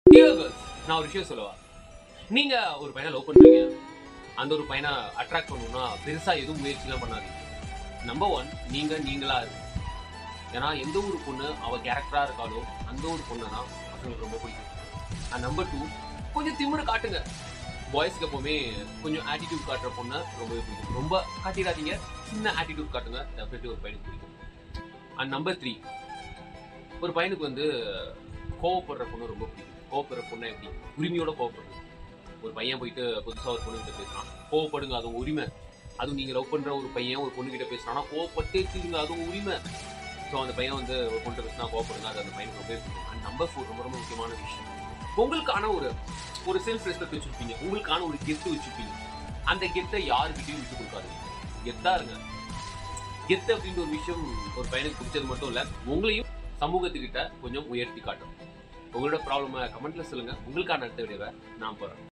Dear girls, நான் ஒரு விஷயம் சொல்லவா நீங்க ஒரு பையனை லவ் பண்றீங்க அந்த ஒரு பையனை அட்ராக்ட் பண்ணணும்னா பெருசா எதுவும் முயற்சிலாம் பண்ணாதீங்க நம்பர் ஒன் நீங்க நீங்களா இருக்கு ஏன்னா எந்த ஒரு பொண்ணு அவ கேரக்டரா இருக்காலோ அந்த ஒரு பொண்ணை தான் பசங்களுக்கு ரொம்ப பிடிக்கும் அண்ட் நம்பர் டூ கொஞ்சம் திமிரு காட்டுங்க பாய்ஸ்க்கு எப்பவுமே கொஞ்சம் ஆட்டிடியூட் காட்டுற பொண்ணை ரொம்பவே பிடிக்கும் ரொம்ப காட்டிடாதீங்க சின்ன ஆட்டிடியூட் காட்டுங்க டெஃபினெட்லி ஒரு பையனுக்கு பிடிக்கும் அண்ட் நம்பர் த்ரீ ஒரு பையனுக்கு வந்து கோவப்படுற பொண்ணு ரொம்ப பிடிக்கும் கோவப்படுற பொண்ணை எப்படி உரிமையோட கோவப்படுறது ஒரு பையன் போயிட்டு புதுசாக ஒரு பொண்ணு கிட்ட பேசுறான் கோவப்படுங்க அது உங்க உரிமை அதுவும் நீங்க லவ் பண்ற ஒரு பையன் ஒரு பொண்ணு கிட்ட பேசுறான்னா கோவப்பட்டே தீருங்க அது உங்க உரிமை ஸோ அந்த பையன் வந்து ஒரு பொண்ணு பேசினா கோவப்படுங்க அது அந்த பையனுக்கு ரொம்ப பிடிக்கும் அண்ட் நம்பர் ஃபோர் ரொம்ப ரொம்ப முக்கியமான விஷயம் உங்களுக்கான ஒரு ஒரு செல்ஃப் ரெஸ்பெக்ட் வச்சிருப்பீங்க உங்களுக்கான ஒரு கெத்து வச்சிருப்பீங்க அந்த கெத்தை யாருக்கிட்டையும் விட்டு கொடுக்காதீங்க கெத்தா இருங்க கெத்து அப்படின்ற ஒரு விஷயம் ஒரு பையனுக்கு பிடிச்சது மட்டும் இல்ல உங்களையும் சமூகத்துக்கிட்ட கொஞ்சம் உயர்த்தி காட்டும் உங்களோட ப்ராப்ளமை கமெண்ட்ல சொல்லுங்க உங்களுக்கான அடுத்த விடைவை நான் போறேன்